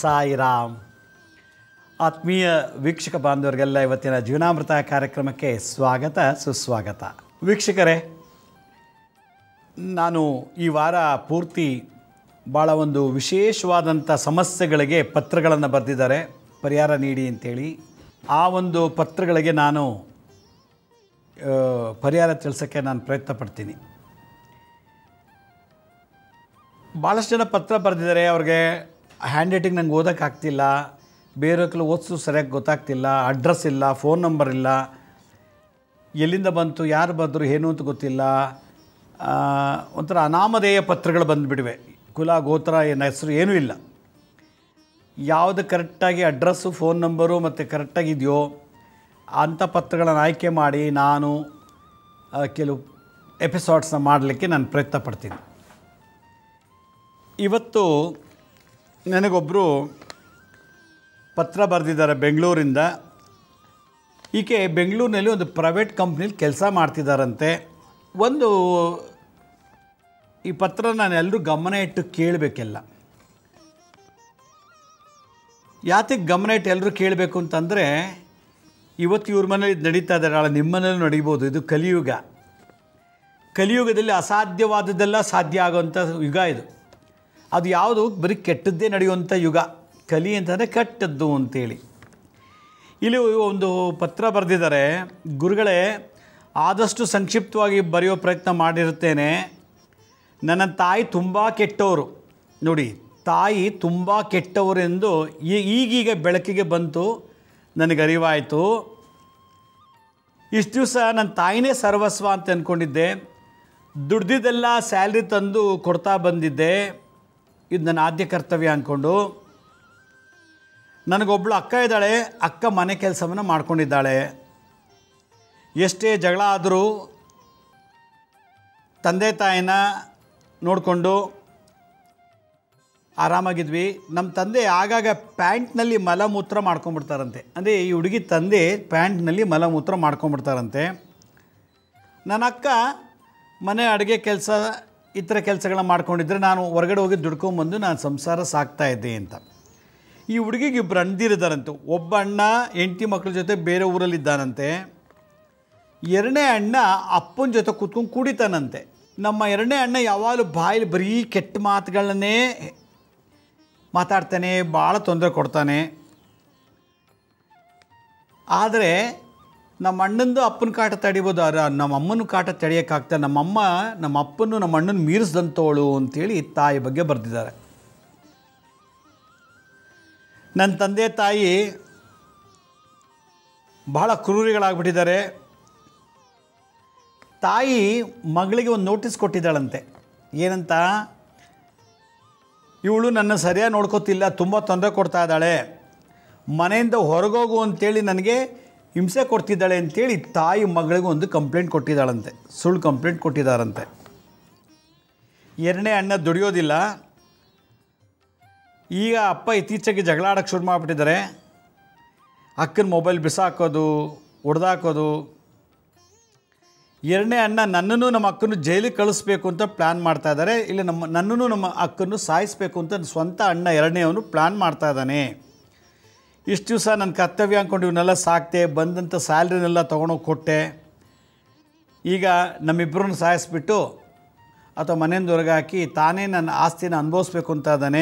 ಸಾಯಿರಾಮ್ ಆತ್ಮೀಯ ವೀಕ್ಷಕ ಬಾಂಧವರಿಗೆಲ್ಲ ಇವತ್ತಿನ ಜೀವನಾಮೃತ ಕಾರ್ಯಕ್ರಮಕ್ಕೆ ಸ್ವಾಗತ ಸುಸ್ವಾಗತ ವೀಕ್ಷಕರೇ ನಾನು ಈ ವಾರ ಪೂರ್ತಿ ಭಾಳ ಒಂದು ವಿಶೇಷವಾದಂಥ ಸಮಸ್ಯೆಗಳಿಗೆ ಪತ್ರಗಳನ್ನು ಬರೆದಿದ್ದಾರೆ ಪರಿಹಾರ ನೀಡಿ ಅಂತೇಳಿ ಆ ಒಂದು ಪತ್ರಗಳಿಗೆ ನಾನು ಆ, ಪರಿಹಾರ ತಿಳಿಸೋಕ್ಕೆ ನಾನು ಪ್ರಯತ್ನ ಪಡ್ತೀನಿ ಭಾಳಷ್ಟು ಜನ ಪತ್ರ ಬರೆದಿದ್ದಾರೆ ಅವ್ರಿಗೆ ಹ್ಯಾಂಡ್ ರೈಟಿಂಗ್ ನಂಗೆ ಓದೋಕ್ಕಾಗ್ತಿಲ್ಲ ಬೇರೆಕ್ಕೆಲ್ಲ ಓದಿಸು ಸರಿಯಾಗಿ ಗೊತ್ತಾಗ್ತಿಲ್ಲ ಅಡ್ರೆಸ್ ಇಲ್ಲ ಫೋನ್ ನಂಬರ್ ಇಲ್ಲ ಎಲ್ಲಿಂದ ಬಂತು ಯಾರು ಬಂದರು ಏನು ಅಂತ ಗೊತ್ತಿಲ್ಲ ಆ, ಒಂಥರ ಅನಾಮಧೇಯ ಪತ್ರಗಳು ಬಂದುಬಿಡಿವೆ ಕುಲ ಗೋತ್ರ ಏನು ಹೆಸರು ಏನೂ ಇಲ್ಲ ಯಾವುದು ಕರೆಕ್ಟಾಗಿ ಅಡ್ರೆಸ್ಸು ಫೋನ್ ನಂಬರು ಮತ್ತು ಕರೆಕ್ಟಾಗಿದೆಯೋ ಅಂಥ ಪತ್ರಗಳನ್ನು ಆಯ್ಕೆ ಮಾಡಿ ನಾನು ಆ, ಕೆಲವು ಎಪಿಸೋಡ್ಸ್ನ ಮಾಡಲಿಕ್ಕೆ ನಾನು ಪ್ರಯತ್ನ ಪಡ್ತೀನಿ ಇವತ್ತು ನನಗೊಬ್ಬರು ಪತ್ರ ಬರೆದಿದ್ದಾರೆ ಬೆಂಗಳೂರಿಂದ ಈಕೆ ಬೆಂಗಳೂರಿನಲ್ಲಿ ಒಂದು ಪ್ರೈವೇಟ್ ಕಂಪ್ನಿಲಿ ಕೆಲಸ ಮಾಡ್ತಿದ್ದಾರಂತೆ ಒಂದು ಈ ಪತ್ರ ನಾನು ಎಲ್ಲರೂ ಗಮನ ಇಟ್ಟು ಕೇಳಬೇಕೆಲ್ಲ ಯಾತಕ್ಕೆ ಗಮನ ಇಟ್ಟು ಎಲ್ಲರೂ ಕೇಳಬೇಕು ಅಂತಂದರೆ ಇವತ್ತು ಇವ್ರ ಮನೇಲಿ ಇದು ನಡೀತಾ ಇದ್ದಾರೆ ನಾಳೆ ನಿಮ್ಮ ಮನೇಲಿ ನಡೀಬೋದು ಇದು ಕಲಿಯುಗ ಕಲಿಯುಗದಲ್ಲಿ ಅಸಾಧ್ಯವಾದದ್ದೆಲ್ಲ ಸಾಧ್ಯ ಆಗುವಂಥ ಯುಗ ಇದು ಅದು ಯಾವುದು ಬರೀ ಕೆಟ್ಟದ್ದೇ ನಡೆಯುವಂಥ ಯುಗ ಕಲಿ ಅಂತಂದರೆ ಕೆಟ್ಟದ್ದು ಅಂತೇಳಿ ಇಲ್ಲಿ ಒಂದು ಪತ್ರ ಬರೆದಿದ್ದಾರೆ ಗುರುಗಳೇ ಆದಷ್ಟು ಸಂಕ್ಷಿಪ್ತವಾಗಿ ಬರೆಯೋ ಪ್ರಯತ್ನ ಮಾಡಿರುತ್ತೇನೆ ನನ್ನ ತಾಯಿ ತುಂಬ ಕೆಟ್ಟವರು ನೋಡಿ ತಾಯಿ ತುಂಬ ಕೆಟ್ಟವರೆಂದು ಈ ಈಗೀಗ ಬೆಳಕಿಗೆ ಬಂತು ನನಗೆ ಅರಿವಾಯಿತು ಇಷ್ಟು ದಿವಸ ನನ್ನ ತಾಯಿನೇ ಸರ್ವಸ್ವ ಅಂತ ಅಂದ್ಕೊಂಡಿದ್ದೆ ದುಡ್ದಿದ್ದೆಲ್ಲ ಸ್ಯಾಲ್ರಿ ತಂದು ಕೊಡ್ತಾ ಬಂದಿದ್ದೆ ಇದು ನನ್ನ ಆದ್ಯ ಕರ್ತವ್ಯ ಅಂದ್ಕೊಂಡು ನನಗೊಬ್ಬಳು ಅಕ್ಕ ಇದ್ದಾಳೆ ಅಕ್ಕ ಮನೆ ಕೆಲಸವನ್ನು ಮಾಡ್ಕೊಂಡಿದ್ದಾಳೆ ಎಷ್ಟೇ ಜಗಳ ಆದರೂ ತಂದೆ ತಾಯಿನ ನೋಡಿಕೊಂಡು ಆರಾಮಾಗಿದ್ವಿ ನಮ್ಮ ತಂದೆ ಆಗಾಗ ಪ್ಯಾಂಟ್ನಲ್ಲಿ ಮಲಮೂತ್ರ ಮಾಡ್ಕೊಂಬಿಡ್ತಾರಂತೆ ಅಂದರೆ ಈ ಹುಡುಗಿ ತಂದೆ ಪ್ಯಾಂಟ್ನಲ್ಲಿ ಮಲಮೂತ್ರ ಮಾಡ್ಕೊಂಬಿಡ್ತಾರಂತೆ ನನ್ನ ಅಕ್ಕ ಮನೆ ಅಡುಗೆ ಕೆಲಸ ಇತರ ಕೆಲಸಗಳನ್ನ ಮಾಡ್ಕೊಂಡಿದ್ರೆ ನಾನು ಹೊರಗಡೆ ಹೋಗಿ ದುಡ್ಕೊಂಬಂದು ನಾನು ಸಂಸಾರ ಸಾಕ್ತಾ ಇದ್ದೆ ಅಂತ ಈ ಹುಡುಗಿಗೆ ಇಬ್ಬರು ಅಣ್ಣದಿರಿದಾರಂತೆ ಒಬ್ಬ ಅಣ್ಣ ಹೆಂಡತಿ ಮಕ್ಕಳ ಜೊತೆ ಬೇರೆ ಊರಲ್ಲಿದ್ದಾನಂತೆ ಎರಡನೇ ಅಣ್ಣ ಅಪ್ಪನ ಜೊತೆ ಕೂತ್ಕೊಂಡು ಕುಡಿತಾನಂತೆ ನಮ್ಮ ಎರಡನೇ ಅಣ್ಣ ಯಾವಾಗಲೂ ಬಾಯಲ್ಲಿ ಬರೀ ಕೆಟ್ಟ ಮಾತುಗಳನ್ನೇ ಮಾತಾಡ್ತಾನೆ ಭಾಳ ತೊಂದರೆ ಕೊಡ್ತಾನೆ ಆದರೆ ನಮ್ಮ ಅಣ್ಣಂದು ಅಪ್ಪನ ಕಾಟ ತಡಿಬೋದು ಆದ್ರೆ ನಮ್ಮ ಅಮ್ಮನ ಕಾಟ ತಡೆಯೋಕ್ಕಾಗ್ತಾ ನಮ್ಮಮ್ಮ ನಮ್ಮ ಅಪ್ಪನ್ನು ನಮ್ಮ ಅಣ್ಣನ ಮೀರಿಸ್ದಂಥವಳು ಅಂತೇಳಿ ತಾಯಿ ಬಗ್ಗೆ ಬರೆದಿದ್ದಾರೆ ನನ್ನ ತಂದೆ ತಾಯಿ ಬಹಳ ಕ್ರೂರಿಗಳಾಗ್ಬಿಟ್ಟಿದ್ದಾರೆ ತಾಯಿ ಮಗಳಿಗೆ ಒಂದು ನೋಟಿಸ್ ಕೊಟ್ಟಿದ್ದಾಳಂತೆ ಏನಂತ ಇವಳು ನನ್ನ ಸರಿಯಾಗಿ ನೋಡ್ಕೋತಿಲ್ಲ ತುಂಬ ತೊಂದರೆ ಕೊಡ್ತಾ ಇದ್ದಾಳೆ ಮನೆಯಿಂದ ಹೊರಗೋಗು ಅಂತೇಳಿ ನನಗೆ ಹಿಂಸೆ ಕೊಡ್ತಿದ್ದಾಳೆ ಅಂತೇಳಿ ತಾಯಿ ಮಗಳಿಗೆ ಒಂದು ಕಂಪ್ಲೇಂಟ್ ಕೊಟ್ಟಿದ್ದಾಳಂತೆ ಸುಳ್ಳು ಕಂಪ್ಲೇಂಟ್ ಕೊಟ್ಟಿದ್ದಾರಂತೆ ಎರಡನೇ ಅಣ್ಣ ದುಡಿಯೋದಿಲ್ಲ ಈಗ ಅಪ್ಪ ಇತ್ತೀಚೆಗೆ ಜಗಳ ಆಡೋಕ್ಕೆ ಶುರು ಮಾಡಿಬಿಟ್ಟಿದ್ದಾರೆ ಅಕ್ಕನ ಮೊಬೈಲ್ ಬಿಸಾಕೋದು ಹೊಡೆದಾಕೋದು ಎರಡನೇ ಅಣ್ಣ ನನ್ನನ್ನು ನಮ್ಮ ಅಕ್ಕನ್ನು ಜೈಲಿಗೆ ಕಳಿಸ್ಬೇಕು ಅಂತ ಪ್ಲ್ಯಾನ್ ಮಾಡ್ತಾ ಇದ್ದಾರೆ ಇಲ್ಲ ನಮ್ಮ ನನ್ನನ್ನು ನಮ್ಮ ಅಕ್ಕನ್ನು ಸಾಯಿಸಬೇಕು ಅಂತ ಸ್ವಂತ ಅಣ್ಣ ಎರಡನೇವನು ಪ್ಲ್ಯಾನ್ ಮಾಡ್ತಾ ಇದ್ದಾನೆ ಇಷ್ಟು ದಿವಸ ನನ್ನ ಕರ್ತವ್ಯ ಅಂದ್ಕೊಂಡು ಇವನ್ನೆಲ್ಲ ಸಾಕ್ತೆ ಬಂದಂಥ ಸ್ಯಾಲ್ರಿನೆಲ್ಲ ತೊಗೊಂಡೋಗಿ ಕೊಟ್ಟೆ ಈಗ ನಮ್ಮಿಬ್ಬರನ್ನು ಸಾಯಿಸ್ಬಿಟ್ಟು ಅಥವಾ ಮನೆಯಿಂದ ಹೊರಗೆ ಹಾಕಿ ತಾನೇ ನನ್ನ ಆಸ್ತಿನ ಅನುಭವಿಸ್ಬೇಕು ಅಂತ ಇದ್ದಾನೆ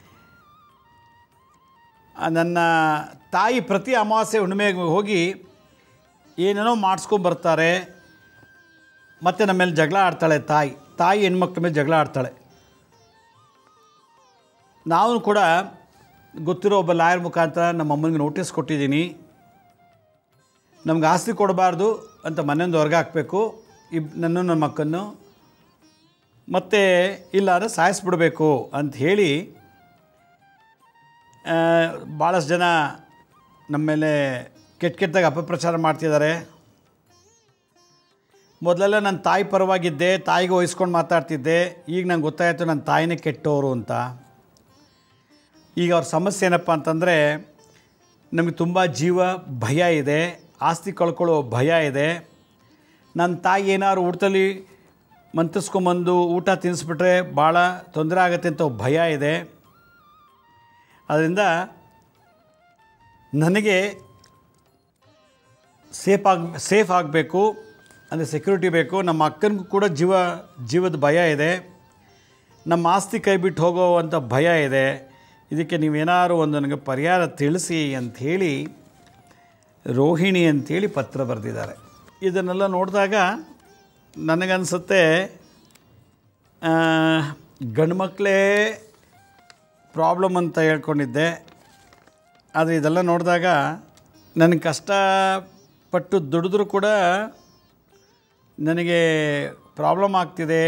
ಆ, ನನ್ನ ತಾಯಿ ಪ್ರತಿ ಅಮಾವಾಸ್ಯೆ ಹುಣ್ಣಿಮೆಗೆ ಹೋಗಿ ಏನೇನೋ ಮಾಡಿಸ್ಕೊಂಬರ್ತಾರೆ ಮತ್ತು ನಮ್ಮ ಮೇಲೆ ಜಗಳ ಆಡ್ತಾಳೆ ತಾಯಿ ತಾಯಿ ಹೆಣ್ಮಕ್ಳ ಮೇಲೆ ಜಗಳ ಆಡ್ತಾಳೆ ನಾವು ಕೂಡ ಗೊತ್ತಿರೋ ಒಬ್ಬ ಲಾಯರ್ ಮುಖಾಂತರ ನಮ್ಮ ಅಮ್ಮನಿಗೆ ನೋಟಿಸ್ ಕೊಟ್ಟಿದ್ದೀನಿ ನಮ್ಗೆ ಆಸ್ತಿ ಕೊಡಬಾರ್ದು ಅಂತ ಮನೆಯಿಂದ ಹೊರಗೆ ಹಾಕಬೇಕು ಇಬ್ ನನ್ನ ನಮ್ಮ ಅಕ್ಕನ್ನು ಮತ್ತು ಇಲ್ಲ ಅಂದರೆ ಸಾಯಿಸ್ಬಿಡ್ಬೇಕು ಅಂತ ಹೇಳಿ ಆ, ಭಾಳಷ್ಟು ಜನ ನಮ್ಮ ಮೇಲೆ ಕೆಟ್ಟ ಕೆಟ್ಟದಾಗ ಅಪಪ್ರಚಾರ ಮಾಡ್ತಿದ್ದಾರೆ ಮೊದಲೆಲ್ಲ ನನ್ನ ತಾಯಿ ಪರವಾಗಿದ್ದೆ ತಾಯಿಗೆ ವಹಿಸ್ಕೊಂಡು ಮಾತಾಡ್ತಿದ್ದೆ ಈಗ ನಂಗೆ ಗೊತ್ತಾಯಿತು ನನ್ನ ತಾಯಿನೇ ಕೆಟ್ಟವರು ಅಂತ ಈಗ ಅವ್ರ ಸಮಸ್ಯೆ ಏನಪ್ಪ ಅಂತಂದರೆ ನಮಗೆ ತುಂಬ ಜೀವ ಭಯ ಇದೆ ಆಸ್ತಿ ಕಳ್ಕೊಳ್ಳೋ ಭಯ ಇದೆ ನನ್ನ ತಾಯಿ ಏನಾದ್ರು ಊಟದಲ್ಲಿ ಮಂತ್ರಿಸ್ಕೊಂಬಂದು ಊಟ ತಿನ್ನಿಸ್ಬಿಟ್ರೆ ಭಾಳ ತೊಂದರೆ ಆಗುತ್ತೆ ಅಂತ ಭಯ ಇದೆ ಅದರಿಂದ ನನಗೆ ಸೇಫ್ ಆಗ ಸೇಫ್ ಆಗಬೇಕು ಅಂದರೆ ಸೆಕ್ಯೂರಿಟಿ ಬೇಕು ನಮ್ಮ ಅಕ್ಕನಿಗೂ ಕೂಡ ಜೀವ ಜೀವದ ಭಯ ಇದೆ ನಮ್ಮ ಆಸ್ತಿ ಕೈ ಬಿಟ್ಟು ಹೋಗೋವಂಥ ಭಯ ಇದೆ ಇದಕ್ಕೆ ನೀವೇನಾದ್ರು ಒಂದು ನನಗೆ ಪರಿಹಾರ ತಿಳಿಸಿ ಅಂಥೇಳಿ ರೋಹಿಣಿ ಅಂಥೇಳಿ ಪತ್ರ ಬರೆದಿದ್ದಾರೆ ಇದನ್ನೆಲ್ಲ ನೋಡಿದಾಗ ನನಗನ್ಸುತ್ತೆ ಗಂಡು ಮಕ್ಕಳೇ ಪ್ರಾಬ್ಲಮ್ ಅಂತ ಹೇಳ್ಕೊಂಡಿದ್ದೆ ಆದರೆ ಇದೆಲ್ಲ ನೋಡಿದಾಗ ನನಗೆ ಕಷ್ಟಪಟ್ಟು ದುಡಿದ್ರೂ ಕೂಡ ನನಗೆ ಪ್ರಾಬ್ಲಮ್ ಆಗ್ತಿದೆ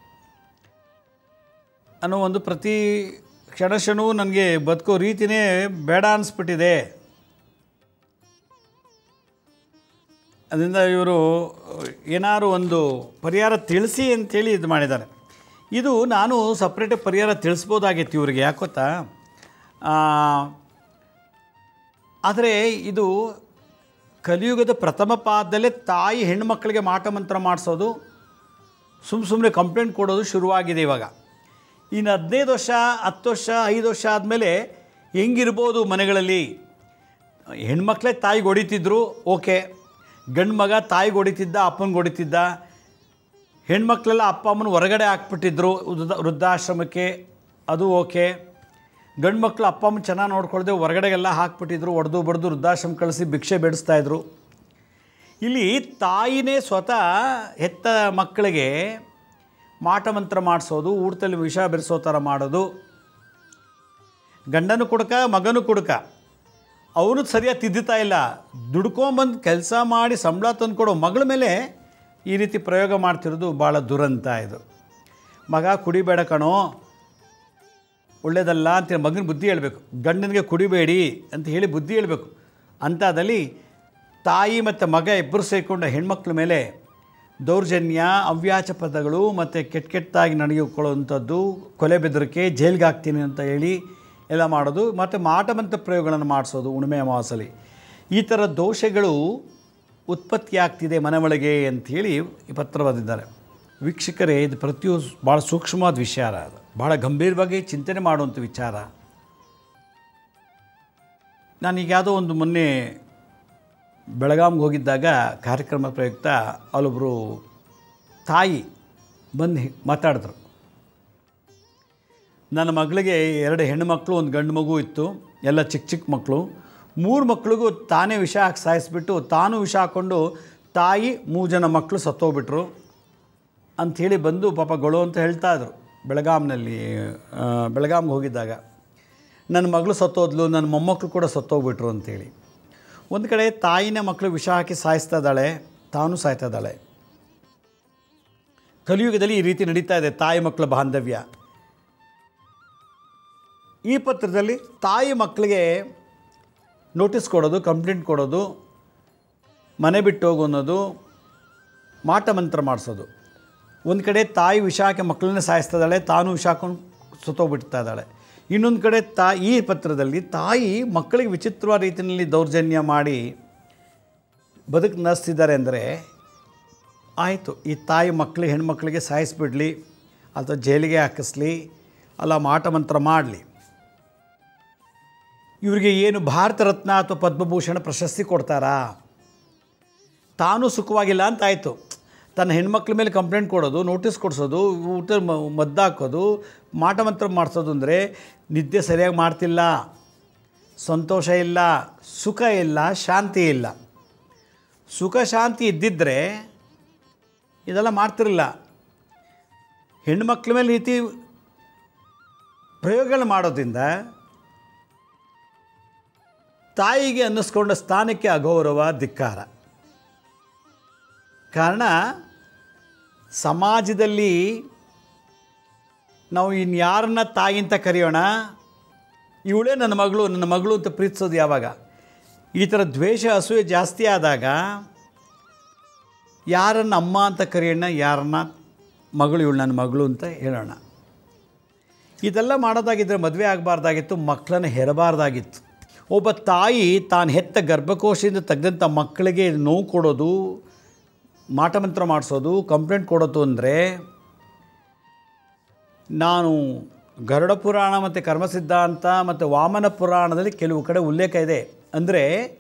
ಅನ್ನೋ ಒಂದು ಪ್ರತಿ ಕ್ಷಣ ಕ್ಷಣವೂ ನನಗೆ ಬದುಕೋ ರೀತಿನೇ ಬೇಡ ಅನಿಸ್ಬಿಟ್ಟಿದೆ ಅದರಿಂದ ಇವರು ಏನಾದ್ರು ಒಂದು ಪರಿಹಾರ ತಿಳಿಸಿ ಅಂತೇಳಿ ಇದು ಮಾಡಿದ್ದಾರೆ ಇದು ನಾನು ಸಪ್ರೇಟಾಗಿ ಪರಿಹಾರ ತಿಳಿಸ್ಬೋದಾಗಿತ್ತು ಇವ್ರಿಗೆ ಯಾಕೆ ಗೊತ್ತಾ ಆ, ಆದರೆ ಇದು ಕಲಿಯುಗದ ಪ್ರಥಮ ಪಾದದಲ್ಲೇ ತಾಯಿ ಹೆಣ್ಮಕ್ಳಿಗೆ ಮಾಟ ಮಂತ್ರ ಮಾಡಿಸೋದು ಸುಮ್ಮ ಸುಮ್ಮನೆ ಕಂಪ್ಲೇಂಟ್ ಕೊಡೋದು ಶುರುವಾಗಿದೆ ಇವಾಗ ಇನ್ನು ಹದಿನೈದು ವರ್ಷ ಹತ್ತು ವರ್ಷ ಐದು ವರ್ಷ ಆದಮೇಲೆ ಹೆಂಗಿರ್ಬೋದು ಮನೆಗಳಲ್ಲಿ ಹೆಣ್ಮಕ್ಳೇ ತಾಯಿಗೆ ಹೊಡಿತಿದ್ರು ಓಕೆ ಗಂಡು ಮಗ ತಾಯಿಗೆ ಹೊಡಿತಿದ್ದ ಅಪ್ಪನಿಗೆ ಹೊಡಿತಿದ್ದ ಹೆಣ್ಮಕ್ಳೆಲ್ಲ ಅಪ್ಪ ಅಮ್ಮನ ಹೊರಗಡೆ ಹಾಕ್ಬಿಟ್ಟಿದ್ರು ವೃದ್ಧ ವೃದ್ಧಾಶ್ರಮಕ್ಕೆ ಅದು ಓಕೆ ಗಂಡು ಮಕ್ಕಳು ಅಪ್ಪ ಅಮ್ಮನ ಚೆನ್ನಾಗಿ ನೋಡ್ಕೊಳ್ದೆ ಹೊರಗಡೆಗೆಲ್ಲ ಹಾಕ್ಬಿಟ್ಟಿದ್ರು ಒಡೆದು ಬಡ್ದು ವೃದ್ಧಾಶ್ರಮ ಕಳಿಸಿ ಭಿಕ್ಷೆ ಬೇಡಿಸ್ತಾಯಿದ್ರು ಇಲ್ಲಿ ತಾಯಿನೇ ಸ್ವತಃ ಹೆತ್ತ ಮಕ್ಕಳಿಗೆ ಮಾಟ ಮಂತ್ರ ಮಾಡಿಸೋದು ಊಟದಲ್ಲಿ ವಿಷ ಬೆರೆಸೋ ಥರ ಮಾಡೋದು ಗಂಡನು ಕುಡ್ಕ ಮಗನು ಕುಡ್ಕ ಅವನು ಸರಿಯಾಗಿ ತಿದ್ದುತ್ತಾ ಇಲ್ಲ ದುಡ್ಕೊಂಬಂದು ಕೆಲಸ ಮಾಡಿ ಸಂಬಳ ತಂದುಕೊಡೋ ಮಗಳ ಮೇಲೆ ಈ ರೀತಿ ಪ್ರಯೋಗ ಮಾಡ್ತಿರೋದು ಭಾಳ ದುರಂತ ಇದು ಮಗ ಕುಡಿಬೇಡ ಕಣೋ ಒಳ್ಳೇದಲ್ಲ ಅಂತ ಮಗನ ಬುದ್ಧಿ ಹೇಳಬೇಕು ಗಂಡನಿಗೆ ಕುಡಿಬೇಡಿ ಅಂತ ಹೇಳಿ ಬುದ್ಧಿ ಹೇಳಬೇಕು ಅಂಥದ್ದಲ್ಲಿ ತಾಯಿ ಮತ್ತು ಮಗ ಇಬ್ಬರು ಸೇರಿಕೊಂಡ ಹೆಣ್ಮಕ್ಳ ಮೇಲೆ ದೌರ್ಜನ್ಯ ಅವ್ಯಾಚ ಪದಗಳು ಮತ್ತು ಕೆಟ್ಟ ಕೆಟ್ಟದಾಗಿ ನಡೆಯುಕೊಳ್ಳುವಂಥದ್ದು ಕೊಲೆ ಬೆದರಿಕೆ ಜೈಲ್ಗೆ ಹಾಕ್ತೀನಿ ಅಂತ ಹೇಳಿ ಎಲ್ಲ ಮಾಡೋದು ಮತ್ತು ಮಾಟಮಂತ ಪ್ರಯೋಗಗಳನ್ನು ಮಾಡಿಸೋದು ಉಣ್ಮೆ ಅಮಾವಾಸಲಿ ಈ ಥರ ದೋಷಗಳು ಉತ್ಪತ್ತಿಯಾಗ್ತಿದೆ ಮನೆ ಒಳಗೆ ಅಂಥೇಳಿ ಈ ಪತ್ರ ಬರೆದಿದ್ದಾರೆ ವೀಕ್ಷಕರೇ ಇದು ಪ್ರತಿಯೊಂದು ಭಾಳ ಸೂಕ್ಷ್ಮವಾದ ವಿಚಾರ ಅದು ಭಾಳ ಗಂಭೀರವಾಗಿ ಚಿಂತನೆ ಮಾಡುವಂಥ ವಿಚಾರ ನಾನೀಗ ಯಾವುದೋ ಒಂದು ಮೊನ್ನೆ ಬೆಳಗಾಂಗೆ ಹೋಗಿದ್ದಾಗ ಕಾರ್ಯಕ್ರಮ ಪ್ರಯುಕ್ತ ಅಲ್ಲೊಬ್ಬರು ತಾಯಿ ಬಂದು ಹಿ- ಮಾತಾಡಿದ್ರು ನನ್ನ ಮಗಳಿಗೆ ಎರಡು ಹೆಣ್ಣು ಮಕ್ಕಳು ಒಂದು ಗಂಡು ಮಗು ಇತ್ತು ಎಲ್ಲ ಚಿಕ್ಕ ಚಿಕ್ಕ ಮಕ್ಕಳು ಮೂರು ಮಕ್ಳಿಗೂ ತಾನೇ ವಿಷ ಹಾಕಿ ಸಾಯಿಸ್ಬಿಟ್ಟು ತಾನು ವಿಷ ಹಾಕ್ಕೊಂಡು ತಾಯಿ ಮೂರು ಜನ ಮಕ್ಕಳು ಸತ್ತೋಗ್ಬಿಟ್ರು ಅಂಥೇಳಿ ಬಂದು ಪಾಪ ಗೊಳು ಅಂತ ಹೇಳ್ತಾ ಇದ್ರು ಬೆಳಗಾಂನಲ್ಲಿ ಆ, ಬೆಳಗಾಂಗೆ ಹೋಗಿದ್ದಾಗ ನನ್ನ ಮಗಳು ಸತ್ತೋದ್ಲು ನನ್ನ ಮೊಮ್ಮಕ್ಕಳು ಕೂಡ ಸತ್ತೋಗ್ಬಿಟ್ರು ಅಂತೇಳಿ ಒಂದು ಕಡೆ ತಾಯಿನ ಮಕ್ಕಳು ವಿಷ ಹಾಕಿ ಸಾಯಿಸ್ತಾ ಇದ್ದಾಳೆ ತಾನು ಸಾಯ್ತಾ ಇದ್ದಾಳೆ ಕಲಿಯುಗದಲ್ಲಿ ಈ ರೀತಿ ನಡೀತಾ ಇದೆ ತಾಯಿ ಮಕ್ಕಳ ಬಾಂಧವ್ಯ ಈ ಪತ್ರದಲ್ಲಿ ತಾಯಿ ಮಕ್ಕಳಿಗೆ ನೋಟಿಸ್ ಕೊಡೋದು ಕಂಪ್ಲೇಂಟ್ ಕೊಡೋದು ಮನೆ ಬಿಟ್ಟು ಹೋಗು ಅನ್ನೋದು ಮಾಟ ಮಂತ್ರ ಮಾಡಿಸೋದು ಒಂದು ಕಡೆ ತಾಯಿ ವಿಷ ಹಾಕಿ ಮಕ್ಕಳನ್ನ ಸಾಯಿಸ್ತಾ ಇದ್ದಾಳೆ ತಾನು ವಿಷ ಹಾಕೊಂಡು ಸುತ್ತೋಗ್ಬಿಡ್ತಾ ಇದ್ದಾಳೆ ಇನ್ನೊಂದು ಕಡೆ ತಾ ಈ ಪತ್ರದಲ್ಲಿ ತಾಯಿ ಮಕ್ಕಳಿಗೆ ವಿಚಿತ್ರವಾದ ರೀತಿಯಲ್ಲಿ ದೌರ್ಜನ್ಯ ಮಾಡಿ ಬದುಕು ನಡೆಸ್ತಿದ್ದಾರೆ ಅಂದರೆ ಆಯಿತು ಈ ತಾಯಿ ಮಕ್ಕಳಿಗೆ ಹೆಣ್ಮಕ್ಳಿಗೆ ಸಾಯಿಸ್ಬಿಡ್ಲಿ ಅಥವಾ ಜೈಲಿಗೆ ಹಾಕಿಸ್ಲಿ ಅಲ್ಲ ಮಾಟ ಮಂತ್ರ ಮಾಡಲಿ ಇವರಿಗೆ ಏನು ಭಾರತ ರತ್ನ ಅಥವಾ ಪದ್ಮಭೂಷಣ ಪ್ರಶಸ್ತಿ ಕೊಡ್ತಾರಾ ತಾನು ಸುಖವಾಗಿಲ್ಲ ಅಂತ ಆಯಿತು ತನ್ನ ಹೆಣ್ಮಕ್ಳ ಮೇಲೆ ಕಂಪ್ಲೇಂಟ್ ಕೊಡೋದು ನೋಟಿಸ್ ಕೊಡಿಸೋದು ಊಟ ಮ- ಮದ್ದು ಹಾಕೋದು ಮಾಟ ಮಂತ್ರ ಮಾಡಿಸೋದು ಅಂದರೆ ನಿದ್ದೆ ಸರಿಯಾಗಿ ಮಾಡ್ತಿಲ್ಲ ಸಂತೋಷ ಇಲ್ಲ ಸುಖ ಇಲ್ಲ ಶಾಂತಿ ಇಲ್ಲ ಸುಖ ಶಾಂತಿ ಇದ್ದಿದ್ದರೆ ಇದೆಲ್ಲ ಮಾಡ್ತಿರಲಿಲ್ಲ ಹೆಣ್ಮಕ್ಳ ಮೇಲೆ ಈ ರೀತಿ ಪ್ರಯೋಗಗಳು ಮಾಡೋದ್ರಿಂದ ತಾಯಿಗೆ ಅನ್ನಿಸ್ಕೊಂಡ ಸ್ಥಾನಕ್ಕೆ ಅಗೌರವ ಧಿಕ್ಕಾರ ಕಾರಣ ಸಮಾಜದಲ್ಲಿ ನಾವು ಇನ್ಯಾರನ್ನ ತಾಯಿ ಅಂತ ಕರೆಯೋಣ ಇವಳೇ ನನ್ನ ಮಗಳು ನನ್ನ ಮಗಳು ಅಂತ ಪ್ರೀತಿಸೋದು ಯಾವಾಗ ಈ ಥರ ದ್ವೇಷ ಅಸೂಯೆ ಜಾಸ್ತಿ ಆದಾಗ ಯಾರನ್ನ ಅಮ್ಮ ಅಂತ ಕರೆಯೋಣ ಯಾರನ್ನ ಮಗಳು ಇವಳು ನನ್ನ ಮಗಳು ಅಂತ ಹೇಳೋಣ ಇದೆಲ್ಲ ಮಾಡೋದಾಗಿದ್ದರೆ ಮದುವೆ ಆಗಬಾರ್ದಾಗಿತ್ತು ಮಕ್ಕಳನ್ನ ಹೆರಬಾರ್ದಾಗಿತ್ತು ಒಬ್ಬ ತಾಯಿ ತಾನು ಹೆತ್ತ ಗರ್ಭಕೋಶದಿಂದ ತೆಗೆದಂಥ ಮಕ್ಕಳಿಗೆ ನೋವು ಕೊಡೋದು ಮಾಟಮಂತ್ರ ಮಾಡಿಸೋದು ಕಂಪ್ಲೇಂಟ್ ಕೊಡೋದು ಅಂದರೆ ನಾನು ಗರುಡ ಪುರಾಣ ಮತ್ತು ಕರ್ಮಸಿದ್ಧಾಂತ ಮತ್ತು ವಾಮನ ಪುರಾಣದಲ್ಲಿ ಕೆಲವು ಕಡೆ ಉಲ್ಲೇಖ ಇದೆ ಅಂದರೆ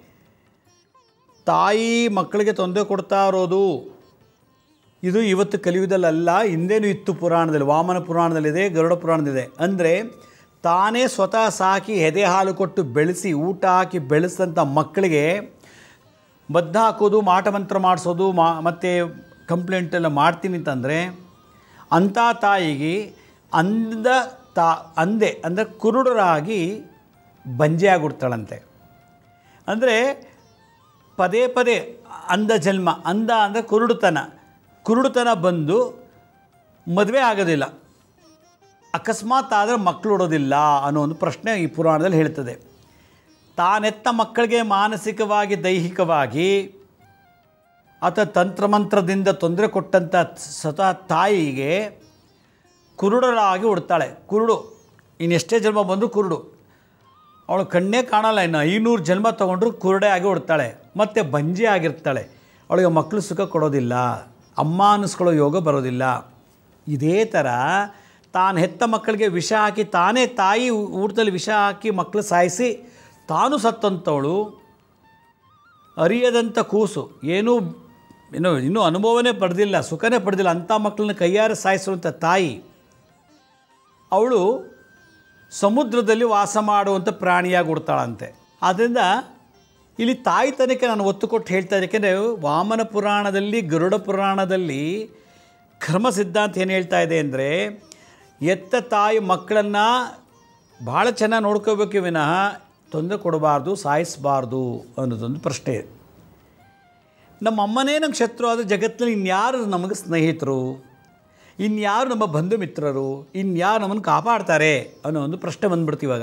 ತಾಯಿ ಮಕ್ಕಳಿಗೆ ತೊಂದರೆ ಕೊಡ್ತಾ ಇರೋದು ಇದು ಇವತ್ತು ಕಲಿಯುವುದಲ್ಲ ಹಿಂದೇನು ಇತ್ತು ಪುರಾಣದಲ್ಲಿ ವಾಮನ ಪುರಾಣದಲ್ಲಿದೆ ಗರುಡ ಪುರಾಣದಲ್ಲಿದೆ ಅಂದರೆ ತಾನೇ ಸ್ವತಃ ಸಾಕಿ ಎದೆ ಹಾಲು ಕೊಟ್ಟು ಬೆಳೆಸಿ ಊಟ ಹಾಕಿ ಬೆಳೆಸಿದಂಥ ಮಕ್ಕಳಿಗೆ ಬದ್ಧ ಹಾಕೋದು ಮಾಟ ಮಂತ್ರ ಮಾಡಿಸೋದು ಮಾ ಮತ್ತು ಕಂಪ್ಲೇಂಟ್ ಎಲ್ಲ ಮಾಡ್ತೀನಿ ಅಂತಂದರೆ ಅಂಥ ತಾಯಿಗೆ ಅಂದ ತಾ ಅಂದೆ ಅಂದರೆ ಕುರುಡರಾಗಿ ಬಂಜೆ ಆಗಿಬಿಡ್ತಾಳಂತೆ ಅಂದರೆ ಪದೇ ಪದೇ ಅಂಧ ಜನ್ಮ ಅಂಧ ಅಂದರೆ ಕುರುಡುತನ ಕುರುಡುತನ ಬಂದು ಮದುವೆ ಆಗೋದಿಲ್ಲ ಅಕಸ್ಮಾತ್ ಆದರೆ ಮಕ್ಕಳು ಉಡೋದಿಲ್ಲ ಅನ್ನೋ ಒಂದು ಪ್ರಶ್ನೆ ಈ ಪುರಾಣದಲ್ಲಿ ಹೇಳ್ತದೆ ತಾನೆತ್ತ ಮಕ್ಕಳಿಗೆ ಮಾನಸಿಕವಾಗಿ ದೈಹಿಕವಾಗಿ ಅಥವಾ ತಂತ್ರಮಂತ್ರದಿಂದ ತೊಂದರೆ ಕೊಟ್ಟಂಥ ಸ್ವತಃ ತಾಯಿಗೆ ಕುರುಡರಾಗಿ ಉಡ್ತಾಳೆ ಕುರುಡು ಇನ್ನೆಷ್ಟೇ ಜನ್ಮ ಬಂದರೂ ಕುರುಡು ಅವಳು ಕಣ್ಣೇ ಕಾಣಲ್ಲ ಇನ್ನು ಐನೂರು ಜನ್ಮ ತೊಗೊಂಡ್ರು ಕುರುಡೆ ಆಗಿ ಉಡ್ತಾಳೆ ಮತ್ತು ಬಂಜೆ ಆಗಿರ್ತಾಳೆ ಅವಳಿಗೆ ಮಕ್ಕಳು ಸುಖ ಕೊಡೋದಿಲ್ಲ ಅಮ್ಮ ಅನ್ನಿಸ್ಕೊಳ್ಳೋ ಯೋಗ ಬರೋದಿಲ್ಲ ಇದೇ ಥರ ತಾನು ಹೆತ್ತ ಮಕ್ಕಳಿಗೆ ವಿಷ ಹಾಕಿ ತಾನೇ ತಾಯಿ ಊಟದಲ್ಲಿ ವಿಷ ಹಾಕಿ ಮಕ್ಕಳು ಸಾಯಿಸಿ ತಾನು ಸತ್ತಂಥವಳು ಅರಿಯದಂಥ ಕೂಸು ಏನೂ ಏನು ಇನ್ನೂ ಅನುಭವನೇ ಪಡೆದಿಲ್ಲ ಸುಖನೇ ಪಡೆದಿಲ್ಲ ಅಂಥ ಮಕ್ಕಳನ್ನ ಕೈಯಾರೆ ಸಾಯಿಸುವಂಥ ತಾಯಿ ಅವಳು ಸಮುದ್ರದಲ್ಲಿ ವಾಸ ಮಾಡುವಂಥ ಪ್ರಾಣಿಯಾಗಿ ಉಡ್ತಾಳಂತೆ ಆದ್ದರಿಂದ ಇಲ್ಲಿ ತಾಯ್ತನಕ್ಕೆ ನಾನು ಒತ್ತು ಕೊಟ್ಟು ಹೇಳ್ತಾ ಇದ್ದೆ ಯಾಕೆಂದರೆ ವಾಮನ ಪುರಾಣದಲ್ಲಿ ಗರುಡ ಪುರಾಣದಲ್ಲಿ ಕರ್ಮ ಸಿದ್ಧಾಂತ ಏನು ಹೇಳ್ತಾ ಇದೆ ಅಂದರೆ ಎತ್ತ ತಾಯಿ ಮಕ್ಕಳನ್ನು ಭಾಳ ಚೆನ್ನಾಗಿ ನೋಡ್ಕೋಬೇಕು ವಿನಃ ತೊಂದರೆ ಕೊಡಬಾರ್ದು ಸಾಯಿಸಬಾರ್ದು ಅನ್ನೋದೊಂದು ಪ್ರಶ್ನೆ ಇದೆ ನಮ್ಮ ಅಮ್ಮನೇ ನಮ್ಗೆ ಶತ್ರು ಆದರೆ ಜಗತ್ತಿನಲ್ಲಿ ಇನ್ಯಾರು ನಮಗೆ ಸ್ನೇಹಿತರು ಇನ್ಯಾರು ನಮ್ಮ ಬಂಧು ಮಿತ್ರರು ಇನ್ಯಾರು ನಮ್ಮನ್ನು ಕಾಪಾಡ್ತಾರೆ ಅನ್ನೋ ಒಂದು ಪ್ರಶ್ನೆ ಬಂದ್ಬಿಡ್ತು ಇವಾಗ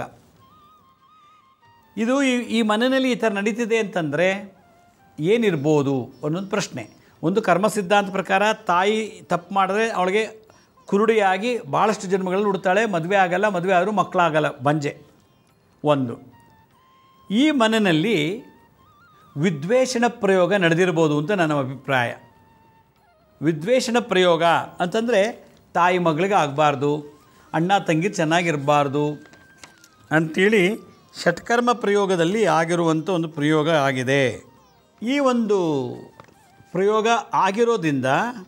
ಇದು ಈ ಈ ಮನೆಯಲ್ಲಿ ಈ ಥರ ನಡೀತಿದೆ ಅಂತಂದರೆ ಏನಿರ್ಬೋದು ಅನ್ನೊಂದು ಪ್ರಶ್ನೆ ಒಂದು ಕರ್ಮ ಸಿದ್ಧಾಂತ ಪ್ರಕಾರ ತಾಯಿ ತಪ್ಪು ಮಾಡಿದ್ರೆ ಅವಳಿಗೆ ಕುರುಡಿಯಾಗಿ ಭಾಳಷ್ಟು ಜನ್ಮಗಳಲ್ಲಿ ಉಡ್ತಾಳೆ ಮದುವೆ ಆಗಲ್ಲ ಮದುವೆ ಆದರೂ ಮಕ್ಕಳಾಗಲ್ಲ ಬಂಜೆ ಒಂದು ಈ ಮನೆಯಲ್ಲಿ ವಿದ್ವೇಷಣ ಪ್ರಯೋಗ ನಡೆದಿರ್ಬೋದು ಅಂತ ನನ್ನ ಅಭಿಪ್ರಾಯ ವಿದ್ವೇಷಣ ಪ್ರಯೋಗ ಅಂತಂದರೆ ತಾಯಿ ಮಗಳಿಗೆ ಆಗಬಾರ್ದು ಅಣ್ಣ ತಂಗಿ ಚೆನ್ನಾಗಿರಬಾರ್ದು ಅಂಥೇಳಿ ಷಟ್ಕರ್ಮ ಪ್ರಯೋಗದಲ್ಲಿ ಆಗಿರುವಂಥ ಒಂದು ಪ್ರಯೋಗ ಆಗಿದೆ ಈ ಒಂದು ಪ್ರಯೋಗ ಆಗಿರೋದ್ರಿಂದ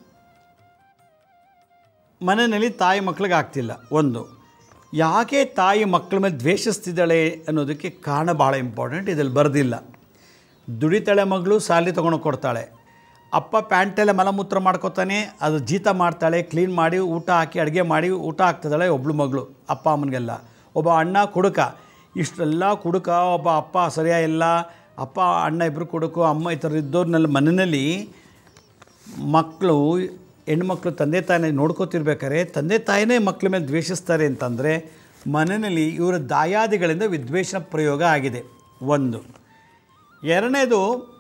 ಮನೆಯಲ್ಲಿ ತಾಯಿ ಮಕ್ಕಳಿಗೆ ಆಗ್ತಿಲ್ಲ ಒಂದು ಯಾಕೆ ತಾಯಿ ಮಕ್ಕಳ ಮೇಲೆ ದ್ವೇಷಿಸ್ತಿದ್ದಾಳೆ ಅನ್ನೋದಕ್ಕೆ ಕಾರಣ ಭಾಳ ಇಂಪಾರ್ಟೆಂಟ್ ಇದ್ರಲ್ಲಿ ಬರೆದಿಲ್ಲ ದುಡಿತಾಳೆ ಮಗಳು ಸಾಲಿ ತೊಗೊಂಡು ಕೊಡ್ತಾಳೆ ಅಪ್ಪ ಪ್ಯಾಂಟೆಲ್ಲ ಮಲಮೂತ್ರ ಮಾಡ್ಕೊತಾನೆ ಅದು ಜೀತ ಮಾಡ್ತಾಳೆ ಕ್ಲೀನ್ ಮಾಡಿ ಊಟ ಹಾಕಿ ಅಡುಗೆ ಮಾಡಿ ಊಟ ಹಾಕ್ತಿದ್ದಾಳೆ ಒಬ್ಳು ಮಗಳು ಅಪ್ಪ ಅಮ್ಮನಿಗೆಲ್ಲ ಒಬ್ಬ ಅಣ್ಣ ಕುಡುಕ ಇಷ್ಟೆಲ್ಲ ಕುಡುಕ ಒಬ್ಬ ಅಪ್ಪ ಸರಿಯಾಗಿಲ್ಲ ಅಪ್ಪ ಅಣ್ಣ ಇಬ್ಬರು ಕುಡುಕು ಅಮ್ಮ ಈ ಥರ ಇದ್ದವ್ರನ್ನೆಲ್ಲ ಮನೆಯಲ್ಲಿ ಮಕ್ಕಳು ಹೆಣ್ಮಕ್ಳು ತಂದೆ ತಾಯಿನ ನೋಡ್ಕೋತಿರ್ಬೇಕಾದ್ರೆ ತಂದೆ ತಾಯಿನೇ ಮಕ್ಕಳ ಮೇಲೆ ದ್ವೇಷಿಸ್ತಾರೆ ಅಂತಂದರೆ ಮನೆಯಲ್ಲಿ ಇವರ ದಾಯಾದಿಗಳಿಂದ ವಿದ್ವೇಷ ಪ್ರಯೋಗ ಆಗಿದೆ ಒಂದು ಎರಡನೇದು